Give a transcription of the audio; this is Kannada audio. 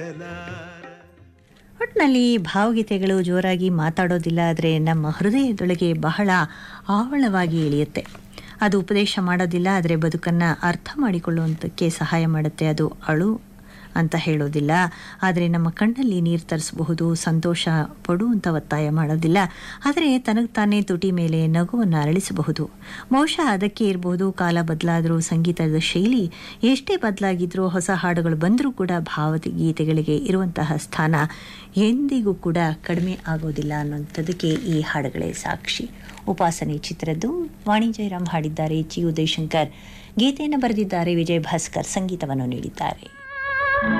ಒಟ್ಟಿನಲ್ಲಿ ಭಾವಗೀತೆಗಳು ಜೋರಾಗಿ ಮಾತಾಡೋದಿಲ್ಲ ಆದರೆ ನಮ್ಮ ಹೃದಯದೊಳಗೆ ಬಹಳ ಆಳವಾಗಿ ಇಳಿಯುತ್ತೆ ಅದು ಉಪದೇಶ ಮಾಡೋದಿಲ್ಲ ಆದರೆ ಬದುಕನ್ನು ಅರ್ಥ ಮಾಡಿಕೊಳ್ಳುವಂಥಕ್ಕೆ ಸಹಾಯ ಮಾಡುತ್ತೆ ಅದು ಅಳು ಅಂತ ಹೇಳೋದಿಲ್ಲ ಆದರೆ ನಮ್ಮ ಕಣ್ಣಲ್ಲಿ ನೀರು ತರಿಸಬಹುದು ಸಂತೋಷ ಪಡುವಂಥ ಒತ್ತಾಯ ಮಾಡೋದಿಲ್ಲ ಆದರೆ ತನಗೆ ತಾನೇ ತುಟಿ ಮೇಲೆ ನಗುವನ್ನು ಅರಳಿಸಬಹುದು ಬಹುಶಃ ಅದಕ್ಕೆ ಇರಬಹುದು ಕಾಲ ಬದಲಾದರೂ ಸಂಗೀತದ ಶೈಲಿ ಎಷ್ಟೇ ಬದಲಾಗಿದ್ರೂ ಹೊಸ ಹಾಡುಗಳು ಬಂದರೂ ಕೂಡ ಭಾವಗೀತೆಗಳಿಗೆ ಇರುವಂತಹ ಸ್ಥಾನ ಎಂದಿಗೂ ಕೂಡ ಕಡಿಮೆ ಆಗೋದಿಲ್ಲ ಅನ್ನೋಂಥದ್ದಕ್ಕೆ ಈ ಹಾಡುಗಳೇ ಸಾಕ್ಷಿ ಉಪಾಸನೆ ಚಿತ್ರದ್ದು ವಾಣಿ ಜಯರಾಮ್ ಹಾಡಿದ್ದಾರೆ ಚಿ ಉದಯಶಂಕರ್ ಗೀತೆಯನ್ನು ಬರೆದಿದ್ದಾರೆ ವಿಜಯ್ ಭಾಸ್ಕರ್ ಸಂಗೀತವನ್ನು ನೀಡಿದ್ದಾರೆ